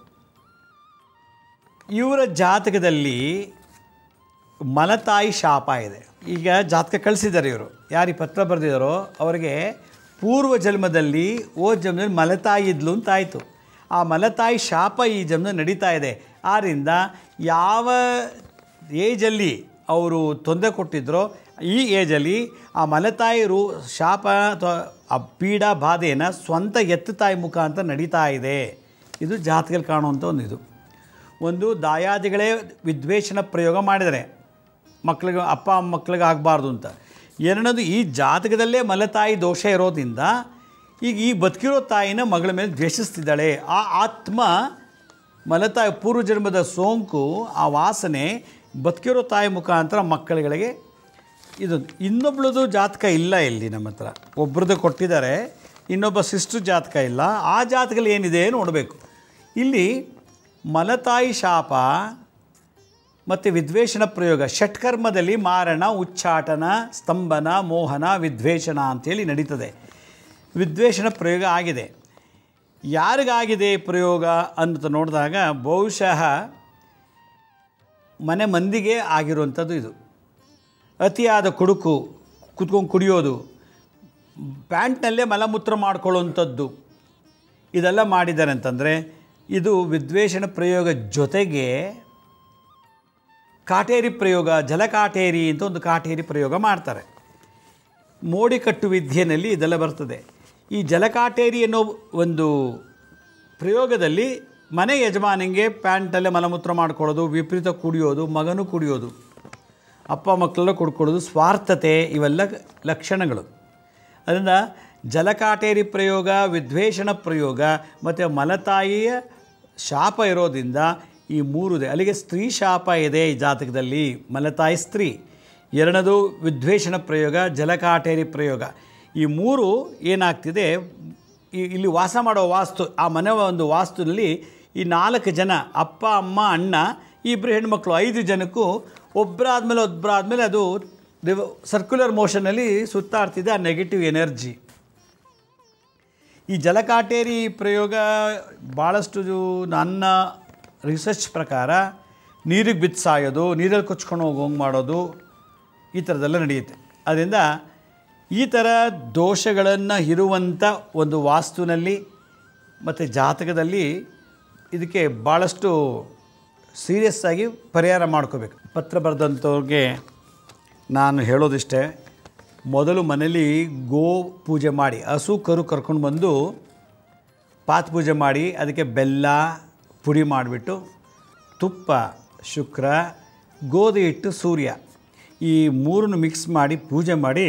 ಇವರ ಜಾತಕದಲ್ಲಿ ಮಲತಾಯಿ ಶಾಪ ಇದೆ ಈಗ ಜಾತಕ ಕಳಿಸಿದ್ದಾರೆ ಇವರು ಯಾರು ಈ ಪತ್ರ ಬರೆದಿದ್ದಾರೋ ಅವರಿಗೆ ಪೂರ್ವ ಜನ್ಮದಲ್ಲಿ ಓ ಜನ್ಮದಲ್ಲಿ ಮಲತಾಯಿ ಇದ್ಲು ಅಂತ ಆಯಿತು ಆ ಮಲತಾಯಿ ಶಾಪ ಈ ಜನ್ಮದಲ್ಲಿ ನಡೀತಾ ಇದೆ ಆದ್ದರಿಂದ ಯಾವ ಏಜಲ್ಲಿ ಅವರು ತೊಂದರೆ ಕೊಟ್ಟಿದ್ರೋ ಈ ಏಜಲ್ಲಿ ಆ ಮಲತಾಯಿ ರೂ ಶಾಪ ಅಥವಾ ಆ ಪೀಡ ಬಾಧೆಯನ್ನು ಸ್ವಂತ ಎತ್ತು ತಾಯಿ ಮುಖಾಂತರ ನಡೀತಾ ಇದೆ ಇದು ಜಾತಕದಲ್ಲಿ ಕಾಣುವಂಥ ಒಂದು ಇದು ಒಂದು ದಾಯಾದಿಗಳೇ ವಿದ್ವೇಷಣ ಪ್ರಯೋಗ ಮಾಡಿದರೆ ಮಕ್ಕಳಿಗೆ ಅಪ್ಪ ಮಕ್ಕಳಿಗೆ ಆಗಬಾರ್ದು ಅಂತ ಎರಡನೇದು ಈ ಜಾತಕದಲ್ಲೇ ಮಲತಾಯಿ ದೋಷ ಇರೋದ್ರಿಂದ ಈಗ ಈ ಬದುಕಿರೋ ತಾಯಿನ ಮಗಳ ಮೇಲೆ ದ್ವೇಷಿಸ್ತಿದ್ದಾಳೆ ಆ ಆತ್ಮ ಮಲತಾಯಿ ಪೂರ್ವ ಜನ್ಮದ ಸೋಂಕು ಆ ವಾಸನೆ ಬದುಕಿರೋ ತಾಯಿ ಮುಖಾಂತರ ಮಕ್ಕಳುಗಳಿಗೆ ಇದು ಇನ್ನೊಬ್ಳದು ಜಾತಕ ಇಲ್ಲ ಇಲ್ಲಿ ನಮ್ಮ ಹತ್ರ ಒಬ್ರದ್ದು ಕೊಟ್ಟಿದ್ದಾರೆ ಇನ್ನೊಬ್ಬ ಸಿಸ್ಟ್ರ್ ಜಾತಕ ಇಲ್ಲ ಆ ಜಾತಕದಲ್ಲಿ ಏನಿದೆ ನೋಡಬೇಕು ಇಲ್ಲಿ ಮಲತಾಯಿ ಶಾಪ ಮತ್ತು ವಿದ್ವೇಷಣ ಪ್ರಯೋಗ ಷಟ್ಕರ್ಮದಲ್ಲಿ ಮಾರಣ ಉಚ್ಚಾಟನ ಸ್ತಂಭನ ಮೋಹನ ವಿದ್ವೇಷಣ ಅಂಥೇಳಿ ನಡೀತದೆ ವಿದ್ವೇಷಣ ಪ್ರಯೋಗ ಆಗಿದೆ ಯಾರಿಗಾಗಿದೆ ಪ್ರಯೋಗ ಅಂತ ನೋಡಿದಾಗ ಬಹುಶಃ ಮನೆ ಮಂದಿಗೆ ಆಗಿರುವಂಥದ್ದು ಇದು ಅತಿಯಾದ ಕುಡುಕು ಕುತ್ಕೊಂಡು ಕುಡಿಯೋದು ಪ್ಯಾಂಟ್ನಲ್ಲೇ ಮಲಮೂತ್ರ ಮಾಡ್ಕೊಳ್ಳುವಂಥದ್ದು ಇದೆಲ್ಲ ಮಾಡಿದ್ದಾರೆ ಅಂತಂದರೆ ಇದು ವಿದ್ವೇಷಣ ಪ್ರಯೋಗ ಜೊತೆಗೆ ಕಾಟೇರಿ ಪ್ರಯೋಗ ಜಲಕಾಟೇರಿ ಅಂತ ಒಂದು ಕಾಟೇರಿ ಪ್ರಯೋಗ ಮಾಡ್ತಾರೆ ಮೋಡಿ ಕಟ್ಟು ವಿದ್ಯೆಯಲ್ಲಿ ಇದೆಲ್ಲ ಬರ್ತದೆ ಈ ಜಲಕಾಟೇರಿ ಅನ್ನೋ ಒಂದು ಪ್ರಯೋಗದಲ್ಲಿ ಮನೆ ಯಜಮಾನಿಗೆ ಪ್ಯಾಂಟಲ್ಲೇ ಮಲಮೂತ್ರ ಮಾಡ್ಕೊಳ್ಳೋದು ವಿಪರೀತ ಕುಡಿಯೋದು ಮಗನೂ ಕುಡಿಯೋದು ಅಪ್ಪ ಮಕ್ಕಳೆಲ್ಲ ಕುಡ್ಕೊಳ್ಳೋದು ಸ್ವಾರ್ಥತೆ ಇವೆಲ್ಲ ಲಕ್ಷಣಗಳು ಅದರಿಂದ ಜಲಕಾಟೇರಿ ಪ್ರಯೋಗ ವಿದ್ವೇಷಣ ಪ್ರಯೋಗ ಮತ್ತು ಮಲತಾಯಿಯ ಶಾಪ ಇರೋದ್ರಿಂದ ಈ ಮೂರು ಇದೆ ಅಲ್ಲಿಗೆ ಸ್ತ್ರೀ ಶಾಪ ಇದೆ ಈ ಜಾತಕದಲ್ಲಿ ಮಲತಾಯಿ ಸ್ತ್ರೀ ಎರಡನೇದು ವಿದ್ವೇಷಣ ಪ್ರಯೋಗ ಜಲಕಾಟೇರಿ ಪ್ರಯೋಗ ಈ ಮೂರು ಏನಾಗ್ತಿದೆ ಈ- ಇಲ್ಲಿ ವಾಸ ಮಾಡೋ ವಾಸ್ತು ಆ ಮನೆ ಒಂದು ವಾಸ್ತುನಲ್ಲಿ ಈ ನಾಲ್ಕು ಜನ ಅಪ್ಪ ಅಮ್ಮ ಅಣ್ಣ ಇಬ್ಬರು ಹೆಣ್ಮಕ್ಳು ಐದು ಜನಕ್ಕೂ ಒಬ್ಬರಾದ್ಮೇಲೆ ಒಬ್ಬರಾದ್ಮೇಲೆ ಅದು ಸರ್ಕ್ಯುಲರ್ ಮೋಷನಲ್ಲಿ ಸುತ್ತಾಡ್ತಿದೆ ಆ ನೆಗೆಟಿವ್ ಎನರ್ಜಿ ಈ ಜಲಕಾಟೇರಿ ಪ್ರಯೋಗ ಭಾಳಷ್ಟು ಜು- ನನ್ನ ರಿಸರ್ಚ್ ಪ್ರಕಾರ ನೀರಿಗೆ ಬಿದ್ದು ಸಾಯೋದು ನೀರಲ್ಲಿ ಕೊಚ್ಕೊಂಡು ಹೋಗೋಂಗೆ ಮಾಡೋದು ಈ ಥರದ್ದೆಲ್ಲ ನಡೆಯುತ್ತೆ ಅದರಿಂದ ಈ ಥರ ದೋಷಗಳನ್ನು ಇರುವಂಥ ಒಂದು ವಾಸ್ತುನಲ್ಲಿ ಮತ್ತು ಜಾತಕದಲ್ಲಿ ಇದಕ್ಕೆ ಭಾಳಷ್ಟು ಸೀರಿಯಸ್ ಆಗಿ ಪರಿಹಾರ ಮಾಡ್ಕೋಬೇಕು ಪತ್ರ ಬರೆದಂಥವ್ರಿಗೆ ನಾನು ಹೇಳೋದಿಷ್ಟೇ ಮೊದಲು ಮನೇಲಿ ಗೋ ಪೂಜೆ ಮಾಡಿ ಹಸು ಕರು ಕರ್ಕೊಂಡು ಬಂದು ಪಾತ್ ಪೂಜೆ ಮಾಡಿ ಅದಕ್ಕೆ ಬೆಲ್ಲ ಪುಡಿ ಮಾಡಿಬಿಟ್ಟು ತುಪ್ಪ ಶುಕ್ರ ಗೋಧಿ ಹಿಟ್ಟು ಸೂರ್ಯ ಈ ಮೂರನ್ನು ಮಿಕ್ಸ್ ಮಾಡಿ ಪೂಜೆ ಮಾಡಿ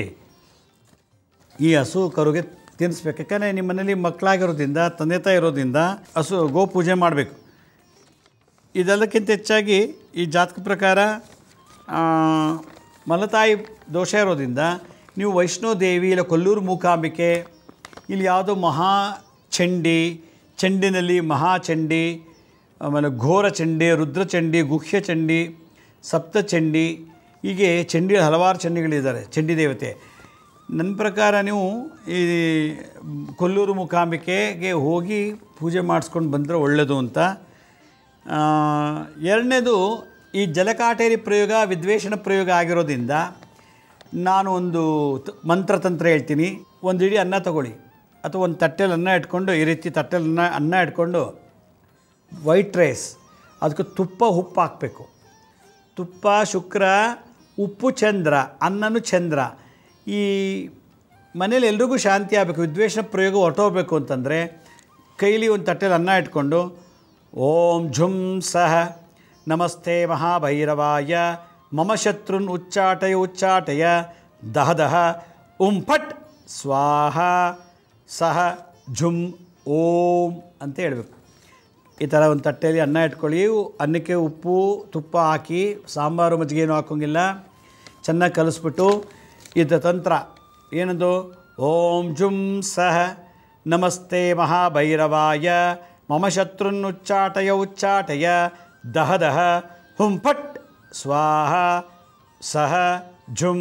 ಈ ಹಸು ಕರುಗೆ ತಿನ್ನಿಸ್ಬೇಕು ಯಾಕಂದರೆ ನಿಮ್ಮ ಮನೇಲಿ ಮಕ್ಕಳಾಗಿರೋದ್ರಿಂದ ತಂದೆ ತಾಯಿ ಇರೋದ್ರಿಂದ ಹಸು ಗೋ ಪೂಜೆ ಮಾಡಬೇಕು ಇದೆಲ್ಲಕ್ಕಿಂತ ಹೆಚ್ಚಾಗಿ ಈ ಜಾತಕ ಪ್ರಕಾರ ಆ, ಮಲತಾಯಿ ದೋಷ ಇರೋದ್ರಿಂದ ನೀವು ವೈಷ್ಣೋ ದೇವಿ ಇಲ್ಲ ಕೊಲ್ಲೂರು ಮೂಕಾಂಬಿಕೆ ಇಲ್ಲಿ ಯಾವುದೋ ಮಹಾ ಚಂಡಿ ಚಂಡಿನಲ್ಲಿ ಮಹಾಚಂಡಿ ಆಮೇಲೆ ಘೋರ ಚಂಡಿ ರುದ್ರಚಂಡಿ ಗುಹ್ಯ ಚಂಡಿ ಸಪ್ತಚಂಡಿ ಹೀಗೆ ಚಂಡಿ ಹಲವಾರು ಚಂಡಿಗಳಿದ್ದಾರೆ ಚಂಡಿ ದೇವತೆ ನನ್ನ ಪ್ರಕಾರ ನೀವು ಈ ಕೊಲ್ಲೂರು ಮೂಕಾಂಬಿಕೆಗೆ ಹೋಗಿ ಪೂಜೆ ಮಾಡಿಸ್ಕೊಂಡು ಬಂದರೆ ಒಳ್ಳೆಯದು ಅಂತ ಆ, ಎರಡನೇದು ಈ ಜಲಕಾಟೇರಿ ಪ್ರಯೋಗ ವಿದ್ವೇಷಣ ಪ್ರಯೋಗ ಆಗಿರೋದ್ರಿಂದ ನಾನು ಒಂದು ತ- ಮಂತ್ರತಂತ್ರ ಹೇಳ್ತೀನಿ ಒಂದು ಇಡೀ ಅನ್ನ ತಗೊಳ್ಳಿ ಅಥವಾ ಒಂದು ತಟ್ಟೆಲಿ ಅನ್ನ ಇಟ್ಕೊಂಡು ಈ ರೀತಿ ತಟ್ಟೆಲಿ ಅನ್ನ ಅನ್ನ ಇಟ್ಕೊಂಡು ವೈಟ್ ರೈಸ್ ಅದಕ್ಕೆ ತುಪ್ಪ ಉಪ್ಪು ಹಾಕಬೇಕು ತುಪ್ಪ ಶುಕ್ರ ಉಪ್ಪು ಚಂದ್ರ ಅನ್ನನು ಚಂದ್ರ ಈ ಮನೇಲಿ ಎಲ್ರಿಗೂ ಶಾಂತಿ ಆಗಬೇಕು ವಿದ್ವೇಷ ಪ್ರಯೋಗ ಹೊರಟೋಗ್ಬೇಕು ಅಂತಂದರೆ ಕೈಲಿ ಒಂದು ತಟ್ಟೆಲಿ ಅನ್ನ ಇಟ್ಕೊಂಡು ಓಂ ಝುಂ ಸಹ ನಮಸ್ತೆ ಮಹಾಭೈರವಾಯ ಮಮ ಶತ್ರುನ್ ಉಚ್ಚಾಟಯ ಉಚ್ಚಾಟಯ ದಹ ದಹ ಉಂ ಫಟ್ ಸ್ವಾಹ ಸಹ ಝುಂ ಓಂ ಅಂತ ಹೇಳಬೇಕು ಈ ಥರ ಒಂದು ತಟ್ಟೆಯಲ್ಲಿ ಅನ್ನ ಇಟ್ಕೊಳ್ಳಿ ಅನ್ನಕ್ಕೆ ಉಪ್ಪು ತುಪ್ಪ ಹಾಕಿ ಸಾಂಬಾರು ಮಜ್ಜಿಗೆ ಏನು ಹಾಕೋಂಗಿಲ್ಲ ಚೆನ್ನಾಗಿ ಕಲಿಸ್ಬಿಟ್ಟು ಇದು ತಂತ್ರ ಏನದು ಓಂ ಜುಂ ಸಹ ನಮಸ್ತೆ ಮಹಾಭೈರವಾಯ ಮಮ ಶತ್ರುನ್ ಉಚ್ಚಾಟಯ ಉಚ್ಚಾಟಯ ದಹ ದಹ ಹುಂ ಫಟ್ ಸ್ವಾಹ ಸಹ ಝುಂ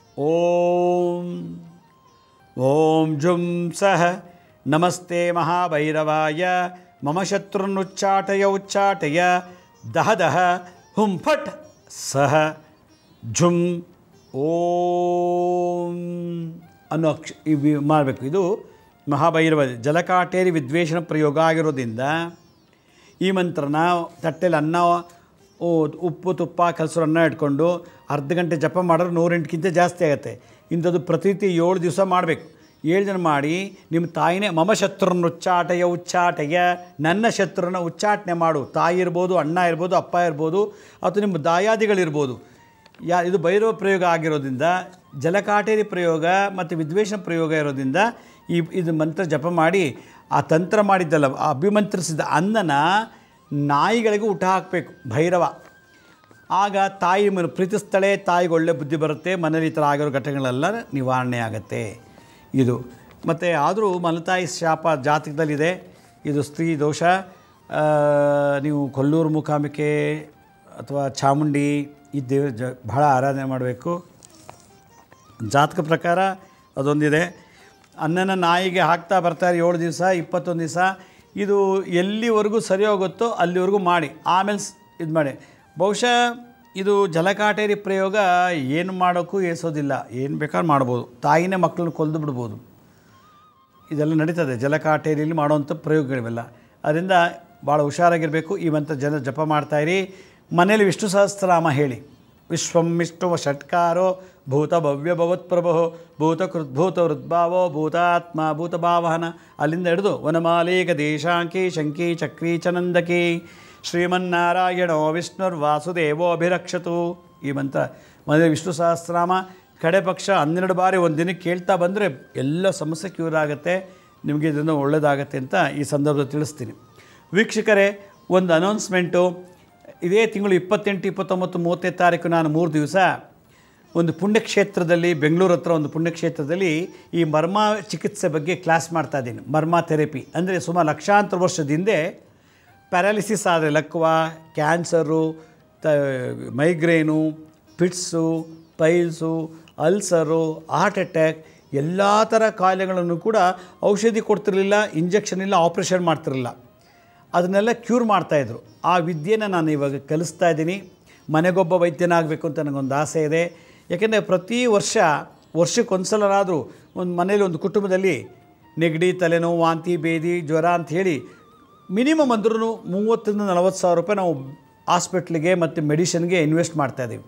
ಓಂ ಓಂ ಜುಂ ಸಹ ನಮಸ್ತೆ ಮಹಾಭೈರವಾಯ ಮಮ ಶತ್ರುನ್ನುಚ್ಚಾಟಯ ಉಚ್ಚಾಟಯ ದಹ ದಹ ಹುಂ ಫಟ್ ಸಹ ಝುಂ ಓಂ ಅನ್ನೋ ಅಕ್ಷ ಇವು ಮಾಡಬೇಕು ಇದು ಮಹಾಭೈರವ ಜಲಕಾಟೇರಿ ವಿದ್ವೇಷಣ ಪ್ರಯೋಗ ಆಗಿರೋದ್ರಿಂದ ಈ ಮಂತ್ರನ ತಟ್ಟೆಲಿ ಅನ್ನ ಓ, ಉಪ್ಪು ತುಪ್ಪ ಕಲಸರು ಅನ್ನ ಇಟ್ಕೊಂಡು ಅರ್ಧ ಗಂಟೆ ಜಪ ಮಾಡಿದ್ರೆ ನೂರೆಂಟಕ್ಕಿಂತ ಜಾಸ್ತಿ ಆಗುತ್ತೆ ಇಂಥದ್ದು ಪ್ರತಿತಿ ಏಳು ದಿವಸ ಮಾಡಬೇಕು ಏಳು ಜನ ಮಾಡಿ ನಿಮ್ಮ ತಾಯಿನೇ ಮಮ ಶತ್ರುನ ಉಚ್ಚಾಟಯ ಉಚ್ಚಾಟಯ ನನ್ನ ಶತ್ರುನ ಉಚ್ಚಾಟನೆ ಮಾಡು ತಾಯಿ ಇರ್ಬೋದು ಅಣ್ಣ ಇರ್ಬೋದು ಅಪ್ಪ ಇರ್ಬೋದು ಅಥವಾ ನಿಮ್ಮ ದಾಯಾದಿಗಳಿರ್ಬೋದು ಯಾ ಇದು ಭೈರವ ಪ್ರಯೋಗ ಆಗಿರೋದ್ರಿಂದ ಜಲಕಾಟೇರಿ ಪ್ರಯೋಗ ಮತ್ತು ವಿದ್ವೇಷ ಪ್ರಯೋಗ ಇರೋದ್ರಿಂದ ಈ ಇದು ಮಂತ್ರ ಜಪ ಮಾಡಿ ಆ ತಂತ್ರ ಮಾಡಿದ್ದಲ್ಲ ಆ ಅಭಿಮಂತ್ರಿಸಿದ ಅನ್ನನ ನಾಯಿಗಳಿಗೆ ಊಟ ಹಾಕಬೇಕು ಭೈರವ ಆಗ ತಾಯಿ ನಿಮ್ಮನ್ನು ಪ್ರೀತಿಸ್ತಾಳೆ ತಾಯಿಗೆ ಒಳ್ಳೆ ಬುದ್ಧಿ ಬರುತ್ತೆ ಮನೇಲಿ ಈ ಥರ ಆಗಿರೋ ಘಟನೆಗಳೆಲ್ಲ ನಿವಾರಣೆ ಆಗುತ್ತೆ ಇದು ಮತ್ತು ಆದರೂ ಮಲತಾಯಿ ಶಾಪ ಜಾತಕದಲ್ಲಿದೆ ಇದು ಸ್ತ್ರೀ ದೋಷ ಆ, ನೀವು ಕೊಲ್ಲೂರು ಮೂಕಾಂಬಿಕೆ ಅಥವಾ ಚಾಮುಂಡಿ ಈ ದೇವ ಜ ಬಹಳ ಆರಾಧನೆ ಮಾಡಬೇಕು ಜಾತಕ ಪ್ರಕಾರ ಅದೊಂದಿದೆ ಅನ್ನನ ನಾಯಿಗೆ ಹಾಕ್ತಾ ಬರ್ತಾರೆ ಏಳು ದಿವಸ ಇಪ್ಪತ್ತೊಂದು ದಿವಸ ಇದು ಎಲ್ಲಿವರೆಗೂ ಸರಿ ಹೋಗುತ್ತೋ ಅಲ್ಲಿವರೆಗೂ ಮಾಡಿ ಆಮೇಲೆ ಇದು ಮಾಡಿ ಬಹುಶಃ ಇದು ಜಲಕಾಟೇರಿ ಪ್ರಯೋಗ ಏನು ಮಾಡೋಕ್ಕೂ ಏಸೋದಿಲ್ಲ ಏನು ಬೇಕಾದ್ರೂ ಮಾಡ್ಬೋದು ತಾಯಿನೇ ಮಕ್ಕಳನ್ನ ಕೊಲ್ದು ಬಿಡ್ಬೋದು ಇದೆಲ್ಲ ನಡೀತದೆ ಜಲಕಾಟೇರಿಯಲ್ಲಿ ಮಾಡುವಂಥ ಪ್ರಯೋಗಗಳಿವೆಲ್ಲ ಅದರಿಂದ ಭಾಳ ಹುಷಾರಾಗಿರಬೇಕು ಈ ಮಂತ್ರ ಜನ ಜಪ ಮಾಡ್ತಾಯಿರಿ ಮನೇಲಿ ವಿಷ್ಣು ಸಹಸ್ರನಾಮ ಹೇಳಿ ವಿಶ್ವಂ ವಿಷ್ಣುವ ಷಟ್ಕಾರೋ ಭೂತ ಭವ್ಯ ಭವತ್ಪ್ರಭೋ ಭೂತಕೃದ್ಭೂತ ಹೃದ್ಭಾವೋ ಭೂತಾತ್ಮ ಭೂತಭಾವಹನ ಅಲ್ಲಿಂದ ಹಿಡಿದು ವನಮಾಲೇಕ ದೇಶಾಂಕಿ ಶಂಕಿ ಚಕ್ರಿ ಚನಂದಕಿ ಶ್ರೀಮನ್ನಾರಾಯಣೋ ವಿಷ್ಣುರ್ವಾಸುದೇವೋ ಅಭಿರಕ್ಷತು ಈ ಮಂತ್ರ ಮದುವೆ ವಿಷ್ಣು ಸಹಸ್ರನಾಮ ಕಡೆ ಪಕ್ಷ ಹನ್ನೆರಡು ಬಾರಿ ಒಂದು ದಿನಕ್ಕೆ ಕೇಳ್ತಾ ಬಂದರೆ ಎಲ್ಲ ಸಮಸ್ಯೆ ಕ್ಯೂರ್ ಆಗುತ್ತೆ ನಿಮಗೆ ಇದನ್ನು ಒಳ್ಳೆಯದಾಗತ್ತೆ ಅಂತ ಈ ಸಂದರ್ಭದಲ್ಲಿ ತಿಳಿಸ್ತೀನಿ ವೀಕ್ಷಕರೇ ಒಂದು ಅನೌನ್ಸ್ಮೆಂಟು ಇದೇ ತಿಂಗಳು ಇಪ್ಪತ್ತೆಂಟು ಇಪ್ಪತ್ತೊಂಬತ್ತು ಮೂವತ್ತನೇ ತಾರೀಕು ನಾನು ಮೂರು ದಿವಸ ಒಂದು ಪುಣ್ಯಕ್ಷೇತ್ರದಲ್ಲಿ ಬೆಂಗಳೂರು ಹತ್ರ ಒಂದು ಪುಣ್ಯಕ್ಷೇತ್ರದಲ್ಲಿ ಈ ಮರ್ಮ ಚಿಕಿತ್ಸೆ ಬಗ್ಗೆ ಕ್ಲಾಸ್ ಮಾಡ್ತಾ ಇದ್ದೀನಿ ಮರ್ಮ ಥೆರಪಿ ಅಂದರೆ ಸುಮಾರು ಲಕ್ಷಾಂತರ ವರ್ಷದ ಹಿಂದೆ ಪ್ಯಾರಾಲಿಸಿಸ್ ಆದರೆ ಲಕ್ವ ಕ್ಯಾನ್ಸರು ತ migraine fits piles ulcer heart attack ಎಲ್ಲ ಥರ ಕಾಯಿಲೆಗಳನ್ನು ಕೂಡ ಔಷಧಿ ಕೊಡ್ತಿರಲಿಲ್ಲ ಇಂಜೆಕ್ಷನ್ ಇಲ್ಲ ಆಪ್ರೇಷನ್ ಮಾಡ್ತಿರಲಿಲ್ಲ ಅದನ್ನೆಲ್ಲ ಕ್ಯೂರ್ ಮಾಡ್ತಾಯಿದ್ರು ಆ ವಿದ್ಯೆನ ನಾನು ಇವಾಗ ಕಲಿಸ್ತಾ ಇದ್ದೀನಿ ಮನೆಗೊಬ್ಬ ವೈದ್ಯನಾಗಬೇಕು ಅಂತ ನನಗೊಂದು ಆಸೆ ಇದೆ ಯಾಕೆಂದರೆ ಪ್ರತಿ ವರ್ಷ ವರ್ಷಕ್ಕೊಂದ್ಸಲರಾದರೂ ಒಂದು ಮನೇಲಿ ಒಂದು ಕುಟುಂಬದಲ್ಲಿ ನೆಗಡಿ ತಲೆನೋವು ವಾಂತಿ ಬೇದಿ ಜ್ವರ ಅಂತ ಹೇಳಿ ಮಿನಿಮಮ್ ಅಂದ್ರೂ ಮೂವತ್ತರಿಂದ ನಲವತ್ತು ಸಾವಿರ ರೂಪಾಯಿ ನಾವು ಹಾಸ್ಪಿಟ್ಲಿಗೆ ಮತ್ತು ಮೆಡಿಷನ್ಗೆ ಇನ್ವೆಸ್ಟ್ ಮಾಡ್ತಾಯಿದ್ದೀವಿ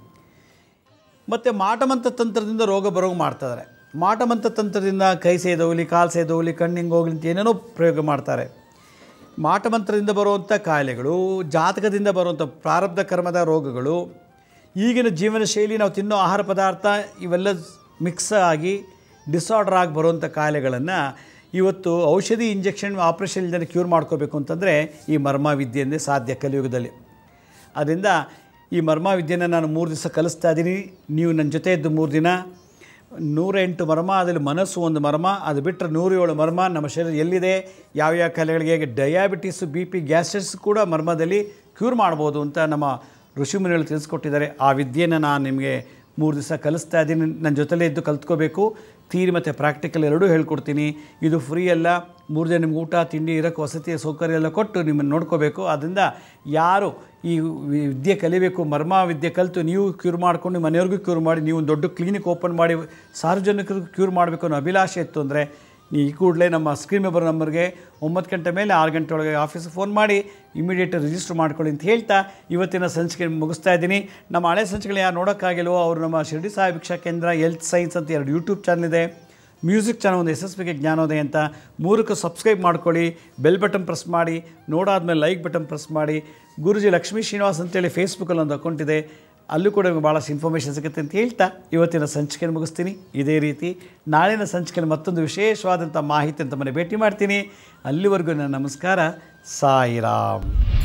ಮತ್ತು ಮಾಟಮಂತ ತಂತ್ರದಿಂದ ರೋಗ ಬರೋಂಗೆ ಮಾಡ್ತಾರೆ ಮಾಟಮಂತ ತಂತ್ರದಿಂದ ಕೈ ಸೇದೋಗ್ಲಿ ಕಾಲು ಸೇದೋಗ್ಲಿ ಕಣ್ಣಿಂಗೆ ಹೋಗ್ಲಿ ಅಂತ ಏನೇನೋ ಪ್ರಯೋಗ ಮಾಡ್ತಾರೆ ಮಾಟಮಂತ್ರದಿಂದ ಬರುವಂಥ ಕಾಯಿಲೆಗಳು ಜಾತಕದಿಂದ ಬರುವಂಥ ಪ್ರಾರಬ್ಧ ಕರ್ಮದ ರೋಗಗಳು ಈಗಿನ ಜೀವನ ಶೈಲಿ ನಾವು ತಿನ್ನೋ ಆಹಾರ ಪದಾರ್ಥ ಇವೆಲ್ಲ ಮಿಕ್ಸ್ ಆಗಿ ಡಿಸಾರ್ಡರ್ ಆಗಿ ಬರುವಂಥ ಕಾಯಿಲೆಗಳನ್ನು ಇವತ್ತು ಔಷಧಿ ಇಂಜೆಕ್ಷನ್ ಆಪ್ರೇಷನ್ ಇಲ್ಲದೆ ಕ್ಯೂರ್ ಮಾಡ್ಕೋಬೇಕು ಅಂತಂದರೆ ಈ ಮರ್ಮ ವಿದ್ಯೆಯಿಂದೇ ಸಾಧ್ಯ ಕಲಿಯುಗದಲ್ಲಿ ಅದರಿಂದ ಈ ಮರ್ಮ ವಿದ್ಯೆನ ನಾನು ಮೂರು ದಿವಸ ಕಲಿಸ್ತಾ ಇದ್ದೀನಿ ನೀವು ನನ್ನ ಜೊತೆ ಇದ್ದು ಮೂರು ದಿನ ನೂರ ಎಂಟು ಮರ್ಮ ಅದರಲ್ಲಿ ಮನಸ್ಸು ಒಂದು ಮರ್ಮ ಅದು ಬಿಟ್ಟರೆ ನೂರೇಳು ಮರ್ಮ ನಮ್ಮ ಶರೀರ ಎಲ್ಲಿದೆ ಯಾವ್ಯಾವ ಕಾಯಿಲೆಗಳಿಗೆ ಡಯಾಬಿಟಿಸು ಬಿ ಪಿ ಗ್ಯಾಸ್ಟ್ರಿಸ್ ಕೂಡ ಮರ್ಮದಲ್ಲಿ ಕ್ಯೂರ್ ಮಾಡ್ಬೋದು ಅಂತ ನಮ್ಮ ಋಷಿಮುನಿಗಳು ತಿಳಿಸ್ಕೊಟ್ಟಿದ್ದಾರೆ ಆ ವಿದ್ಯೆನ ನಾನು ನಿಮಗೆ ಮೂರು ದಿವಸ ಕಲಿಸ್ತಾ ಇದ್ದೀನಿ ನನ್ನ ಜೊತೆಲೇ ಇದ್ದು ಕಲ್ತ್ಕೋಬೇಕು ಥೀರಿ ಮತ್ತು ಪ್ರಾಕ್ಟಿಕಲ್ ಎರಡೂ ಹೇಳ್ಕೊಡ್ತೀನಿ ಇದು ಫ್ರೀ ಅಲ್ಲ ಮೂರು ದಿನ ನಿಮ್ಗೆ ಊಟ ತಿಂಡಿ ಇರೋಕ್ಕೆ ವಸತಿ ಸೌಕರ್ಯ ಎಲ್ಲ ಕೊಟ್ಟು ನಿಮ್ಮನ್ನು ನೋಡ್ಕೋಬೇಕು ಆದ್ದರಿಂದ ಯಾರು ಈ ವಿದ್ಯೆ ಕಲಿಬೇಕು ಮರ್ಮ ವಿದ್ಯೆ ಕಲಿತು ನೀವು ಕ್ಯೂರ್ ಮಾಡ್ಕೊಂಡು ನಿಮ್ಮ ಮನೆಯವ್ರಿಗೂ ಕ್ಯೂರ್ ಮಾಡಿ ನೀವು ಒಂದು ದೊಡ್ಡ ಕ್ಲಿನಿಕ್ ಓಪನ್ ಮಾಡಿ ಸಾರ್ವಜನಿಕರಿಗೂ ಕ್ಯೂರ್ ಮಾಡಬೇಕು ಅನ್ನೋ ಅಭಿಲಾಷೆ ಇತ್ತು ಅಂದರೆ ನೀವು ಈ ಕೂಡಲೇ ನಮ್ಮ ಸ್ಕ್ರೀನ್ ಮೇಲೆ ಬರೋ ನಂಬರ್ಗೆ ಒಂಬತ್ತು ಗಂಟೆ ಮೇಲೆ ಆರು ಗಂಟೆ ಒಳಗೆ ಆಫೀಸಿಗೆ ಫೋನ್ ಮಾಡಿ ಇಮಿಡಿಯೇಟ್ ರಿಜಿಸ್ಟರ್ ಮಾಡ್ಕೊಳ್ಳಿ ಅಂತ ಹೇಳ್ತಾ ಇವತ್ತಿನ ಸಂಚಿಕೆ ಮುಗಿಸ್ತಾ ಇದ್ದೀನಿ ನಮ್ಮ ಹಳೆ ಸಂಚಿಕೆಗಳು ಯಾರು ನೋಡೋಕ್ಕಾಗಿಲ್ವೋ ಅವರು ನಮ್ಮ ಶಿರ್ಡಿ ಸಾಯಿ ಭಿಕ್ಷಾ ಕೇಂದ್ರ ಹೆಲ್ತ್ ಸೈನ್ಸ್ ಅಂತ ಎರಡು ಯೂಟ್ಯೂಬ್ ಚಾನಲ್ ಇದೆ ಮ್ಯೂಸಿಕ್ ಚಾನಲ್ ಒಂದು ಎಸ್ ಎಸ್ ಬಿಗೆ ಜ್ಞಾನೋದಯ ಅಂತ ಮೂರಕ್ಕೆ ಸಬ್ಸ್ಕ್ರೈಬ್ ಮಾಡ್ಕೊಳ್ಳಿ ಬೆಲ್ ಬಟನ್ ಪ್ರೆಸ್ ಮಾಡಿ ನೋಡಾದ್ಮೇಲೆ ಲೈಕ್ ಬಟನ್ ಪ್ರೆಸ್ ಮಾಡಿ ಗುರುಜಿ ಲಕ್ಷ್ಮೀ ಶ್ರೀನಿವಾಸ್ ಅಂತೇಳಿ ಫೇಸ್ಬುಕ್ಕಲ್ಲಿ ಒಂದು ಅಕೌಂಟ್ ಇದೆ ಅಲ್ಲೂ ಕೂಡ ನಿಮಗೆ ಭಾಳಷ್ಟು ಇನ್ಫಾರ್ಮೇಷನ್ ಸಿಗುತ್ತೆ ಅಂತ ಹೇಳ್ತಾ ಇವತ್ತಿನ ಸಂಚಿಕೆಯನ್ನು ಮುಗಿಸ್ತೀನಿ ಇದೇ ರೀತಿ ನಾಳಿನ ಸಂಚಿಕೆಯಲ್ಲಿ ಮತ್ತೊಂದು ವಿಶೇಷವಾದಂಥ ಮಾಹಿತಿ ಅಂತ ಮನೆ ಭೇಟಿ ಮಾಡ್ತೀನಿ ಅಲ್ಲಿವರೆಗೂ ನನ್ನ ನಮಸ್ಕಾರ ಸಾಯಿರಾಮ್